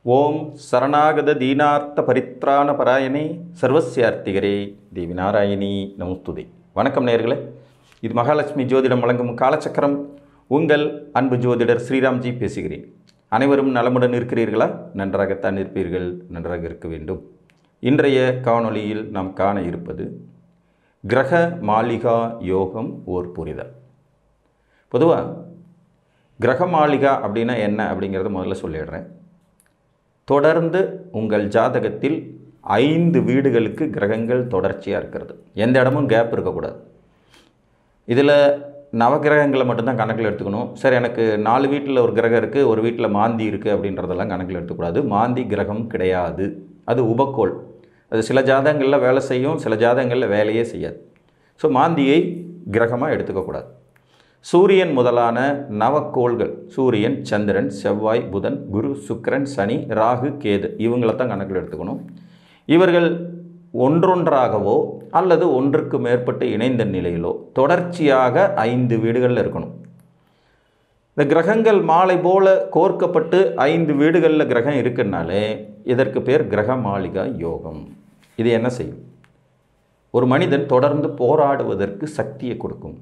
ஓம் சரணாகத தீனார்த்த பரித்ராண பராயணே சர்வசியார்த்திகரே தேவி நாராயணி நமஸ்துதே வணக்கம் நேர்களே இது மகாலட்சுமி ஜோதிடம் வழங்கும் காலச்சக்கரம் உங்கள் அன்பு ஜோதிடர் ஸ்ரீராம்ஜி பேசுகிறேன் அனைவரும் நலமுடன் இருக்கிறீர்களா நன்றாகத்தான் இருப்பீர்கள் நன்றாக இருக்க வேண்டும் இன்றைய காணொளியில் நாம் காண இருப்பது கிரக மாளிகா யோகம் ஓர் புரிதல் பொதுவாக கிரக மாளிகா அப்படின்னா என்ன அப்படிங்கிறத முதல்ல சொல்லிடுறேன் தொடர்ந்து உங்கள் ஜாதகத்தில் ஐந்து வீடுகளுக்கு கிரகங்கள் தொடர்ச்சியாக இருக்கிறது எந்த இடமும் கேப் இருக்கக்கூடாது இதில் நவகிரகங்களை மட்டும்தான் கணக்கில் எடுத்துக்கணும் சரி எனக்கு நாலு வீட்டில் ஒரு கிரகம் இருக்குது ஒரு வீட்டில் மாந்தி இருக்குது அப்படின்றதெல்லாம் கணக்கில் எடுத்துக்கூடாது மாந்தி கிரகம் கிடையாது அது உபக்கோள் அது சில ஜாதகங்களில் வேலை செய்யும் சில ஜாதகங்களில் வேலையே செய்யாது ஸோ மாந்தியை கிரகமாக எடுத்துக்கக்கூடாது சூரியன் முதலான நவக்கோள்கள் சூரியன் சந்திரன் செவ்வாய் புதன் குரு சுக்கிரன் சனி ராகு கேது இவங்களை தான் கணக்கில் எடுத்துக்கணும் இவர்கள் ஒன்றொன்றாகவோ அல்லது ஒன்றுக்கு மேற்பட்டு இணைந்த நிலையிலோ தொடர்ச்சியாக ஐந்து வீடுகளில் இருக்கணும் இந்த கிரகங்கள் மாலை போல கோர்க்கப்பட்டு ஐந்து வீடுகளில் கிரகம் இருக்குன்னாலே இதற்கு பேர் கிரக மாளிகா யோகம் இது என்ன செய்யும் ஒரு மனிதன் தொடர்ந்து போராடுவதற்கு சக்தியை கொடுக்கும்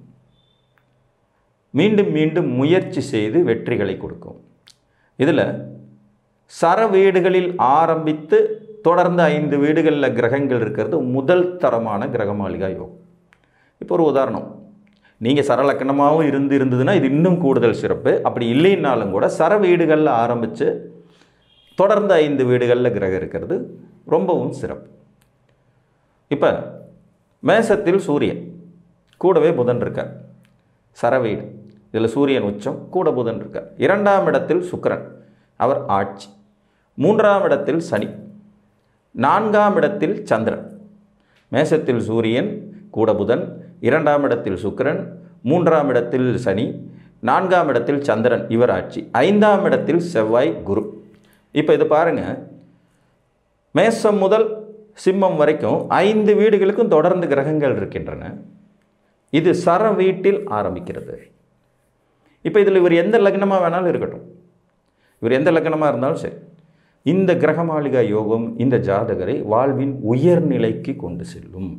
மீண்டும் மீண்டும் முயற்சி செய்து வெற்றிகளை கொடுக்கும் இதில் சர வீடுகளில் ஆரம்பித்து தொடர்ந்து ஐந்து வீடுகளில் கிரகங்கள் இருக்கிறது முதல் தரமான கிரகமாளிகா யோகம் இப்போ ஒரு உதாரணம் நீங்கள் சரலக்கணமாகவும் இருந்து இருந்ததுன்னா இது இன்னும் கூடுதல் சிறப்பு அப்படி இல்லைன்னாலும் கூட சர வீடுகளில் ஆரம்பித்து தொடர்ந்து ஐந்து வீடுகளில் கிரகம் இருக்கிறது ரொம்பவும் சிறப்பு இப்போ மேசத்தில் சூரியன் கூடவே புதன் இருக்கார் சரவீடு இதில் சூரியன் உச்சம் கூட புதன் இருக்கார் இரண்டாம் இடத்தில் சுக்கிரன் அவர் ஆட்சி மூன்றாம் இடத்தில் சனி நான்காம் இடத்தில் சந்திரன் மேசத்தில் சூரியன் கூட புதன் இரண்டாம் இடத்தில் சுக்கிரன் மூன்றாம் இடத்தில் சனி நான்காம் இடத்தில் சந்திரன் இவர் ஆட்சி ஐந்தாம் இடத்தில் செவ்வாய் குரு இப்போ இது பாருங்கள் மேசம் முதல் சிம்மம் வரைக்கும் ஐந்து வீடுகளுக்கும் தொடர்ந்து கிரகங்கள் இருக்கின்றன இது சர வீட்டில் ஆரம்பிக்கிறது இப்போ இதில் இவர் எந்த லக்னமாக வேணாலும் இருக்கட்டும் இவர் எந்த லக்னமாக இருந்தாலும் சரி இந்த கிரகமாளிகா யோகம் இந்த ஜாதகரை வாழ்வின் உயர்நிலைக்கு கொண்டு செல்லும்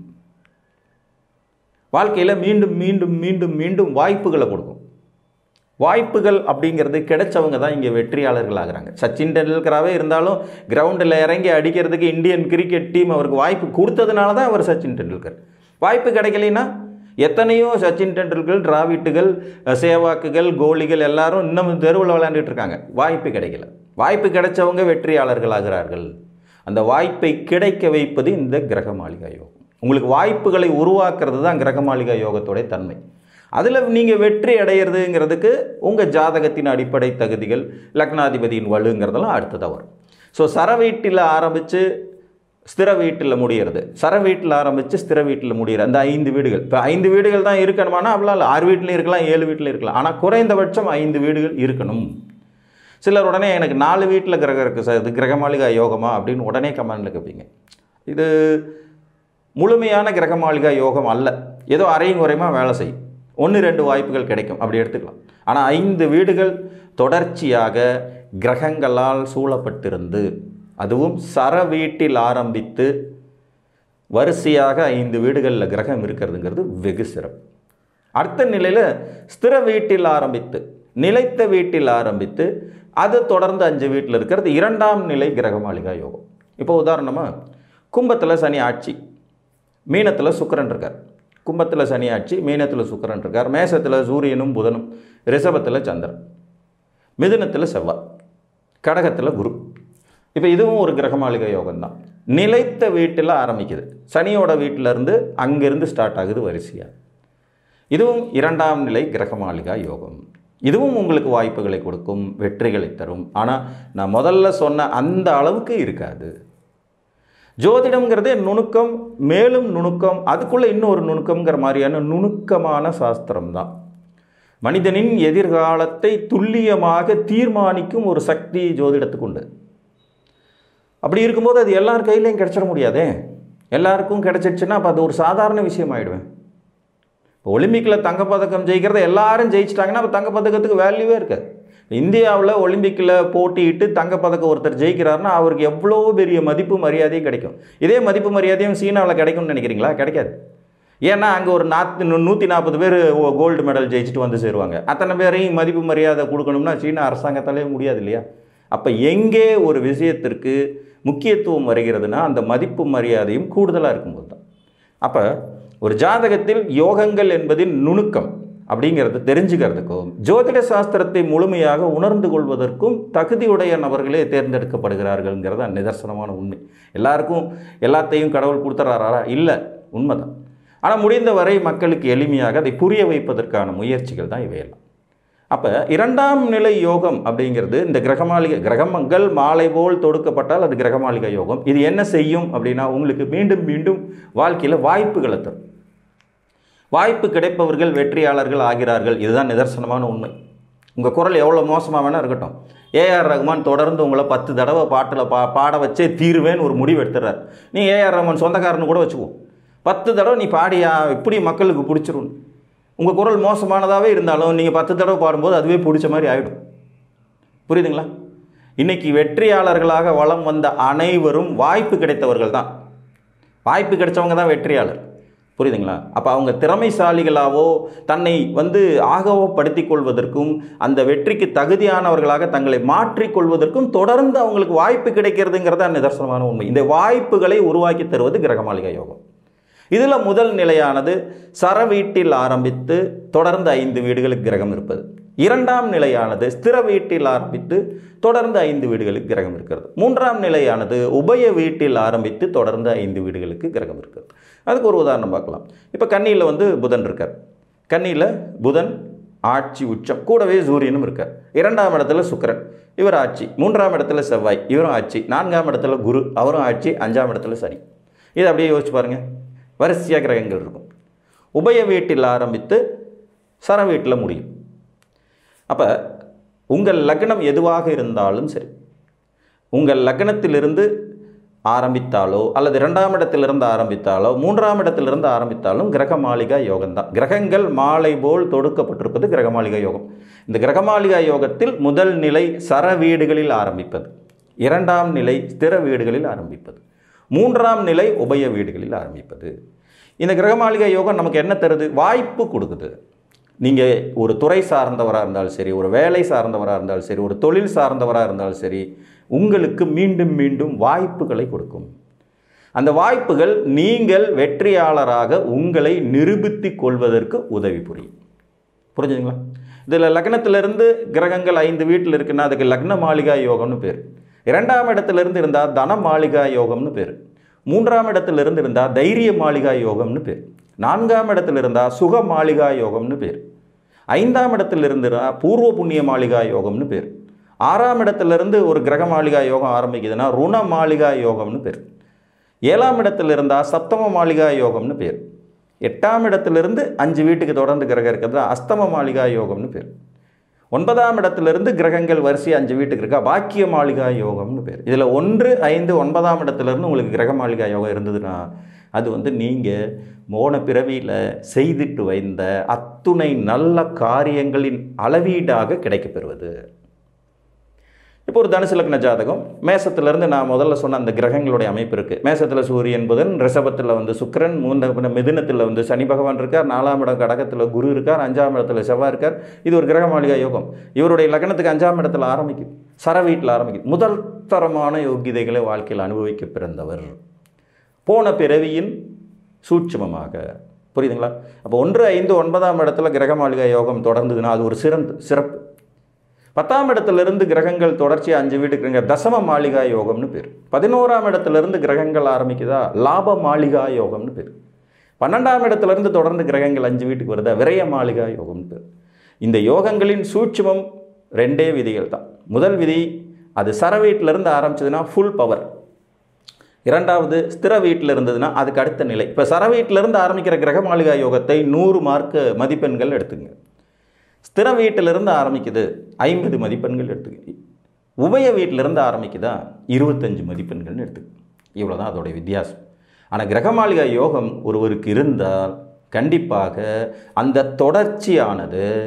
வாழ்க்கையில் மீண்டும் மீண்டும் மீண்டும் மீண்டும் வாய்ப்புகளை கொடுக்கும் வாய்ப்புகள் அப்படிங்கிறது கிடைச்சவங்க தான் இங்கே வெற்றியாளர்கள் ஆகிறாங்க சச்சின் டெண்டுல்கராகவே இருந்தாலும் கிரவுண்டில் இறங்கி அடிக்கிறதுக்கு இந்தியன் கிரிக்கெட் டீம் அவருக்கு வாய்ப்பு கொடுத்ததுனால தான் அவர் சச்சின் டெண்டுல்கர் வாய்ப்பு கிடைக்கலைன்னா எத்தனையோ சச்சின் டெண்டுல்கர் டிராவிட்டுகள் சேவாக்குகள் கோலிகள் எல்லாரும் இன்னும் தெருவில் விளையாண்டுட்டு இருக்காங்க வாய்ப்பு கிடைக்கல வாய்ப்பு கிடைச்சவங்க வெற்றியாளர்கள் ஆகிறார்கள் அந்த வாய்ப்பை கிடைக்க வைப்பது இந்த கிரக மாளிகா யோகம் உங்களுக்கு வாய்ப்புகளை உருவாக்குறது தான் கிரக மாளிகா யோகத்தோடைய தன்மை அதில் நீங்கள் வெற்றி அடையிறதுங்கிறதுக்கு உங்கள் ஜாதகத்தின் அடிப்படை தகுதிகள் லக்னாதிபதியின் வலுங்கிறதெல்லாம் அடுத்ததாக வரும் ஸோ சர வீட்டில் ஆரம்பித்து ஸ்திர வீட்டில் முடிகிறது சர வீட்டில் ஆரம்பித்து ஸ்திர வீட்டில் முடிகிற அந்த ஐந்து வீடுகள் இப்போ ஐந்து வீடுகள் தான் இருக்கணுமானா அவ்வளோ இல்லை ஆறு வீட்டில் இருக்கலாம் ஏழு வீட்டில் இருக்கலாம் ஆனால் குறைந்தபட்சம் ஐந்து வீடுகள் இருக்கணும் சிலர் உடனே எனக்கு நாலு வீட்டில் கிரகம் இருக்குது சார் இது கிரகமாளிகா யோகமா அப்படின்னு உடனே கமெண்டில் கேட்பீங்க இது முழுமையான கிரகமாளிகா யோகம் அல்ல ஏதோ அரையும் குறையுமா வேலை செய்யும் ஒன்று ரெண்டு வாய்ப்புகள் கிடைக்கும் அப்படி எடுத்துக்கலாம் ஆனால் ஐந்து வீடுகள் தொடர்ச்சியாக கிரகங்களால் சூழப்பட்டிருந்து அதுவும் சர வீட்டில் ஆரம்பித்து வரிசையாக ஐந்து வீடுகளில் கிரகம் இருக்கிறதுங்கிறது வெகு சிறப்பு அடுத்த நிலையில் ஸ்திர வீட்டில் ஆரம்பித்து நிலைத்த வீட்டில் ஆரம்பித்து அது தொடர்ந்து அஞ்சு வீட்டில் இருக்கிறது இரண்டாம் நிலை கிரகமாளிகா யோகம் இப்போ உதாரணமாக கும்பத்தில் சனி ஆட்சி மீனத்தில் சுக்கரன் இருக்கார் கும்பத்தில் சனி ஆட்சி மீனத்தில் சுக்கரன் இருக்கார் மேசத்தில் சூரியனும் புதனும் ரிஷபத்தில் சந்திரன் மிதுனத்தில் செவ்வாய் கடகத்தில் குரு இப்போ இதுவும் ஒரு கிரகமாளிகை யோகம் தான் நிலைத்த வீட்டில் ஆரம்பிக்குது சனியோட வீட்டிலேருந்து அங்கேருந்து ஸ்டார்ட் ஆகுது வரிசையாக இதுவும் இரண்டாம் நிலை கிரகமாளிகா யோகம் இதுவும் உங்களுக்கு வாய்ப்புகளை கொடுக்கும் வெற்றிகளை தரும் ஆனால் நான் முதல்ல சொன்ன அந்த அளவுக்கு இருக்காது ஜோதிடம்ங்கிறதே நுணுக்கம் மேலும் நுணுக்கம் அதுக்குள்ளே இன்னொரு நுணுக்கம்ங்கிற மாதிரியான நுணுக்கமான சாஸ்திரம் தான் மனிதனின் எதிர்காலத்தை துல்லியமாக தீர்மானிக்கும் ஒரு சக்தி ஜோதிடத்துக்கு உண்டு அப்படி இருக்கும்போது அது எல்லார் கையிலையும் கிடச்சிட முடியாதே எல்லாருக்கும் கிடச்சிடுச்சுன்னா அப்போ அது ஒரு சாதாரண விஷயம் ஆகிடுவேன் இப்போ ஒலிம்பிக்கில் தங்கப்பதக்கம் ஜெயிக்கிறத எல்லாரும் ஜெயிச்சிட்டாங்கன்னா அப்போ தங்கப்பதக்கத்துக்கு வேல்யூவே இருக்காது இந்தியாவில் ஒலிம்பிக்கில் போட்டியிட்டு தங்கப்பதக்கம் ஒருத்தர் ஜெயிக்கிறாருன்னா அவருக்கு எவ்வளோ பெரிய மதிப்பு மரியாதையும் கிடைக்கும் இதே மதிப்பு மரியாதையும் சீனாவில் கிடைக்கும்னு நினைக்கிறீங்களா கிடைக்காது ஏன்னா அங்கே ஒரு நாத்து நூற்றி நாற்பது பேர் கோல்டு மெடல் ஜெயிச்சுட்டு வந்து சேருவாங்க அத்தனை பேரையும் மதிப்பு மரியாதை கொடுக்கணும்னா சீனா அரசாங்கத்தாலே முடியாது இல்லையா அப்போ எங்கே ஒரு விஷயத்திற்கு முக்கியத்துவம் வருகிறதுனா அந்த மதிப்பு மரியாதையும் கூடுதலாக இருக்கும்போது தான் அப்போ ஒரு ஜாதகத்தில் யோகங்கள் என்பதின் நுணுக்கம் அப்படிங்கிறது தெரிஞ்சுக்கிறதுக்கும் ஜோதிட சாஸ்திரத்தை முழுமையாக உணர்ந்து கொள்வதற்கும் தகுதியுடைய நபர்களே தேர்ந்தெடுக்கப்படுகிறார்கள்ங்கிறது தான் நிதர்சனமான உண்மை எல்லாருக்கும் எல்லாத்தையும் கடவுள் கொடுத்துறாரா இல்லை உண்மைதான் ஆனால் முடிந்தவரை மக்களுக்கு எளிமையாக அதை புரிய வைப்பதற்கான முயற்சிகள் தான் இவையெல்லாம் அப்போ இரண்டாம் நிலை யோகம் அப்படிங்கிறது இந்த கிரகமாளிகை கிரகமங்கள் மாலை போல் தொடுக்கப்பட்டால் அது கிரகமாளிகை யோகம் இது என்ன செய்யும் அப்படின்னா உங்களுக்கு மீண்டும் மீண்டும் வாழ்க்கையில் வாய்ப்புகளை தரும் வாய்ப்பு கிடைப்பவர்கள் வெற்றியாளர்கள் ஆகிறார்கள் இதுதான் நிதர்சனமான உண்மை உங்கள் குரல் எவ்வளோ மோசமாக வேணால் இருக்கட்டும் ஏஆர் ரகுமான் தொடர்ந்து உங்களை பத்து தடவை பாட்டில் பா பாட வச்சே தீருவேன்னு ஒரு முடிவு எடுத்துறார் நீ ஏஆர் ரகுமான் சொந்தக்காரன்னு கூட வச்சுக்குவோம் பத்து தடவை நீ பாடியா இப்படி மக்களுக்கு பிடிச்சிரும் உங்கள் குரல் மோசமானதாகவே இருந்தாலும் நீங்கள் பத்து தடவை பாடும்போது அதுவே பிடிச்ச மாதிரி ஆகிடும் புரியுதுங்களா இன்னைக்கு வெற்றியாளர்களாக வளம் வந்த அனைவரும் வாய்ப்பு கிடைத்தவர்கள் தான் வாய்ப்பு கிடைச்சவங்க தான் வெற்றியாளர் புரியுதுங்களா அப்போ அவங்க திறமைசாலிகளாவோ தன்னை வந்து ஆகவோ படுத்திக் கொள்வதற்கும் அந்த வெற்றிக்கு தகுதியானவர்களாக தங்களை மாற்றிக்கொள்வதற்கும் தொடர்ந்து அவங்களுக்கு வாய்ப்பு கிடைக்கிறதுங்கிறதா நிதர்சனமான உண்மை இந்த வாய்ப்புகளை உருவாக்கி தருவது கிரகமாளிகை யோகம் இதில் முதல் நிலையானது சர வீட்டில் ஆரம்பித்து தொடர்ந்து ஐந்து வீடுகளுக்கு கிரகம் இருப்பது இரண்டாம் நிலையானது ஸ்திர வீட்டில் ஆரம்பித்து தொடர்ந்து ஐந்து வீடுகளுக்கு கிரகம் இருக்கிறது மூன்றாம் நிலையானது உபய வீட்டில் ஆரம்பித்து தொடர்ந்து ஐந்து வீடுகளுக்கு கிரகம் இருக்கிறது அதுக்கு ஒரு உதாரணம் பார்க்கலாம் இப்போ கன்னியில் வந்து புதன் இருக்கார் கன்னியில் புதன் ஆட்சி உச்சம் கூடவே சூரியனும் இருக்கார் இரண்டாம் இடத்துல சுக்கிரன் இவர் ஆட்சி மூன்றாம் இடத்துல செவ்வாய் இவரும் ஆட்சி நான்காம் இடத்துல குரு அவரும் ஆட்சி அஞ்சாம் இடத்துல சனி இதை அப்படியே யோசிச்சு பாருங்கள் வரிசையாக கிரகங்கள் இருக்கும் உபய வீட்டில் ஆரம்பித்து சர வீட்டில் முடியும் அப்போ உங்கள் லக்னம் எதுவாக இருந்தாலும் சரி உங்கள் லக்னத்திலிருந்து ஆரம்பித்தாலோ அல்லது இரண்டாம் இடத்திலிருந்து ஆரம்பித்தாலோ மூன்றாம் இடத்திலிருந்து ஆரம்பித்தாலும் கிரக மாளிகா யோகம் தான் கிரகங்கள் மாலை போல் தொடுக்கப்பட்டிருப்பது கிரக மாளிகா யோகம் இந்த கிரக மாளிகா யோகத்தில் முதல் நிலை சர வீடுகளில் ஆரம்பிப்பது இரண்டாம் நிலை ஸ்திர வீடுகளில் ஆரம்பிப்பது மூன்றாம் நிலை உபய வீடுகளில் ஆரம்பிப்பது இந்த கிரகமாளிகை யோகம் நமக்கு என்ன தருது வாய்ப்பு கொடுக்குது நீங்கள் ஒரு துறை சார்ந்தவராக இருந்தாலும் சரி ஒரு வேலை சார்ந்தவராக இருந்தாலும் சரி ஒரு தொழில் சார்ந்தவராக இருந்தாலும் சரி உங்களுக்கு மீண்டும் மீண்டும் வாய்ப்புகளை கொடுக்கும் அந்த வாய்ப்புகள் நீங்கள் வெற்றியாளராக உங்களை நிரூபித்து கொள்வதற்கு உதவி புரியும் புரிஞ்சுதுங்களா இதில் லக்னத்திலிருந்து கிரகங்கள் ஐந்து வீட்டில் இருக்குன்னா அதுக்கு லக்ன மாளிகா யோகம்னு பேர் இரண்டாம் இடத்திலிருந்து இருந்தால் தன மாளிகா யோகம்னு பேர் மூன்றாம் இடத்திலிருந்து இருந்தால் தைரிய மாளிகா யோகம்னு பேர் நான்காம் இடத்துல இருந்தால் சுக மாளிகா யோகம்னு பேர் ஐந்தாம் இடத்துல இருந்தா பூர்வ புண்ணிய மாளிகா யோகம்னு பேர் ஆறாம் இடத்திலிருந்து ஒரு கிரக மாளிகா யோகம் ஆரம்பிக்குதுன்னா ருண மாளிகா யோகம்னு பேர் ஏழாம் இடத்துல இருந்தால் சப்தம மாளிகா யோகம்னு பேர் எட்டாம் இடத்திலிருந்து அஞ்சு வீட்டுக்கு தொடர்ந்து கிரகம் இருக்கிறது அஸ்தம மாளிகா யோகம்னு பேர் ஒன்பதாம் இடத்திலிருந்து கிரகங்கள் வரிசை அஞ்சு வீட்டுக்கு இருக்கா பாக்கிய மாளிகா யோகம்னு பேர் இதில் ஒன்று ஐந்து ஒன்பதாம் இடத்திலிருந்து உங்களுக்கு கிரக மாளிகா யோகம் இருந்ததுன்னா அது வந்து நீங்கள் மோன பிறவியில் செய்துட்டு வைந்த அத்துணை நல்ல காரியங்களின் அளவீடாக கிடைக்கப்பெறுவது இப்போ ஒரு தனுசு லக்ன ஜாதகம் மேசத்திலிருந்து நான் முதல்ல சொன்ன அந்த கிரகங்களுடைய அமைப்பு இருக்குது மேசத்தில் சூரியன் புதன் ரிஷபத்தில் வந்து சுக்கிரன் மூன்று மிதுனத்தில் வந்து சனி பகவான் இருக்கார் நாலாம் இடம் கடகத்தில் குரு இருக்கார் அஞ்சாம் இடத்துல செவ்வாய் இருக்கார் இது ஒரு கிரக மாளிகா யோகம் இவருடைய லக்னத்துக்கு அஞ்சாம் இடத்துல ஆரம்பிக்குது சர வீட்டில் ஆரம்பிக்குது முதல் தரமான யோகிதைகளை வாழ்க்கையில் அனுபவிக்க பிறந்தவர் போன பிறவியின் சூட்சமமாக புரியுதுங்களா அப்போ ஒன்று ஐந்து ஒன்பதாம் இடத்துல கிரக மாளிகா யோகம் தொடர்ந்ததுன்னா அது ஒரு சிறந்த சிறப்பு பத்தாம் இடத்திலிருந்து கிரகங்கள் தொடர்ச்சி அஞ்சு வீட்டுக்குங்க தசம மாளிகா யோகம்னு பேர் பதினோராம் இடத்திலிருந்து கிரகங்கள் ஆரம்பிக்குதா லாப மாளிகா யோகம்னு பேர் பன்னெண்டாம் இடத்திலிருந்து தொடர்ந்து கிரகங்கள் அஞ்சு வீட்டுக்கு வருதா விரய மாளிகா யோகம்னு பேர் இந்த யோகங்களின் சூட்சுமம் ரெண்டே விதிகள் தான் முதல் விதி அது சர வீட்டிலிருந்து ஆரம்பிச்சதுன்னா ஃபுல் பவர் இரண்டாவது ஸ்திர வீட்டில் இருந்ததுன்னா அதுக்கு அடுத்த நிலை இப்போ சர வீட்டிலிருந்து ஆரம்பிக்கிற கிரக மாளிகா யோகத்தை நூறு மார்க்கு மதிப்பெண்கள் எடுத்துங்க ஸ்திர வீட்டிலிருந்து ஆரம்பிக்குது ஐம்பது மதிப்பெண்கள் எடுத்துக்க உபய வீட்டிலிருந்து ஆரம்பிக்குதா இருபத்தஞ்சு மதிப்பெண்கள்னு எடுத்துக்க இவ்வளோ தான் அதோடைய வித்தியாசம் ஆனால் கிரகமாளிகா யோகம் ஒருவருக்கு இருந்தால் கண்டிப்பாக அந்த தொடர்ச்சியானது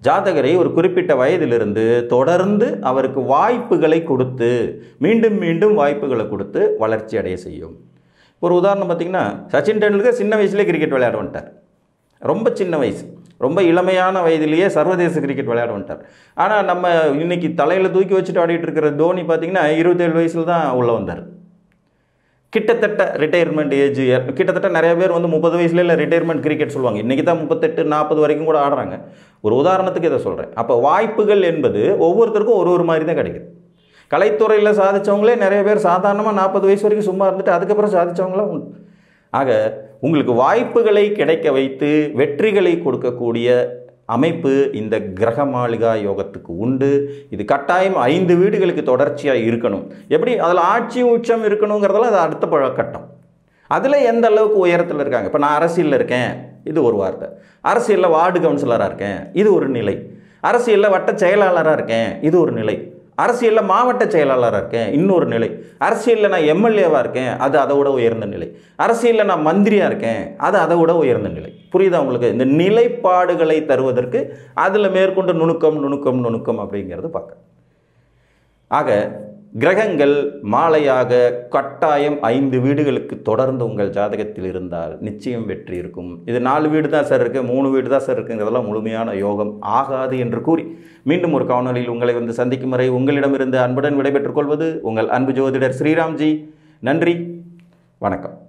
ஜாதகரை ஒரு குறிப்பிட்ட வயதிலிருந்து தொடர்ந்து அவருக்கு வாய்ப்புகளை கொடுத்து மீண்டும் மீண்டும் வாய்ப்புகளை கொடுத்து வளர்ச்சி அடைய செய்யும் ஒரு உதாரணம் பார்த்தீங்கன்னா சச்சின் டெண்டுல்கர் சின்ன வயசுலேயே கிரிக்கெட் விளையாட வந்துட்டார் ரொம்ப சின்ன வயசு ரொம்ப இளமையான வயதிலேயே சர்வதேச கிரிக்கெட் விளையாட வந்துட்டார் ஆனால் நம்ம இன்னைக்கு தலையில் தூக்கி வச்சுட்டு ஆடிட்டு இருக்கிற தோனி பார்த்தீங்கன்னா இருபத்தேழு வயசில் தான் உள்ளே வந்தார் கிட்டத்தட்ட ரிட்டையர்மெண்ட் ஏஜ் கிட்டத்தட்ட நிறைய பேர் வந்து முப்பது வயசுல இல்லை ரிட்டையர்மெண்ட் கிரிக்கெட் சொல்லுவாங்க இன்றைக்கி தான் முப்பத்தெட்டு நாற்பது வரைக்கும் கூட ஆடுறாங்க ஒரு உதாரணத்துக்கு இதை சொல்கிறேன் அப்போ வாய்ப்புகள் என்பது ஒவ்வொருத்தருக்கும் ஒரு ஒரு மாதிரி தான் கிடைக்குது கலைத்துறையில் சாதித்தவங்களே நிறைய பேர் சாதாரணமாக நாற்பது வயசு வரைக்கும் சும்மா இருந்துட்டு அதுக்கப்புறம் சாதித்தவங்களாம் உண்டு ஆக உங்களுக்கு வாய்ப்புகளை கிடைக்க வைத்து வெற்றிகளை கொடுக்கக்கூடிய அமைப்பு இந்த கிரக மாளிகா யோகத்துக்கு உண்டு இது கட்டாயம் ஐந்து வீடுகளுக்கு தொடர்ச்சியாக இருக்கணும் எப்படி அதில் ஆட்சி உச்சம் இருக்கணுங்கிறதெல்லாம் அது அடுத்த பழ கட்டம் அதில் எந்த அளவுக்கு உயரத்தில் இருக்காங்க இப்போ நான் அரசியலில் இருக்கேன் இது ஒரு வார்த்தை அரசியலில் வார்டு கவுன்சிலராக இருக்கேன் இது ஒரு நிலை அரசியலில் வட்ட செயலாளராக இருக்கேன் இது ஒரு நிலை அரசியலில் மாவட்ட செயலாளராக இருக்கேன் இன்னொரு நிலை அரசியலில் நான் எம்எல்ஏவாக இருக்கேன் அது அதை விட உயர்ந்த நிலை அரசியலில் நான் மந்திரியாக இருக்கேன் அது அதை விட உயர்ந்த நிலை புரியுதா உங்களுக்கு இந்த நிலைப்பாடுகளை தருவதற்கு அதில் மேற்கொண்டு நுணுக்கம் நுணுக்கம் நுணுக்கம் அப்படிங்கிறது பார்க்க ஆக கிரகங்கள் மாலையாக கட்டாயம் ஐந்து வீடுகளுக்கு தொடர்ந்து உங்கள் ஜாதகத்தில் இருந்தால் நிச்சயம் வெற்றி இருக்கும் இது நாலு வீடு தான் சார் இருக்குது மூணு வீடு தான் சார் இருக்குங்கிறதெல்லாம் முழுமையான யோகம் ஆகாது என்று கூறி மீண்டும் ஒரு காணொலியில் உங்களை வந்து சந்திக்கும் வரை உங்களிடமிருந்து அன்புடன் விடைபெற்றுக் கொள்வது உங்கள் அன்பு ஜோதிடர் ஸ்ரீராம்ஜி நன்றி வணக்கம்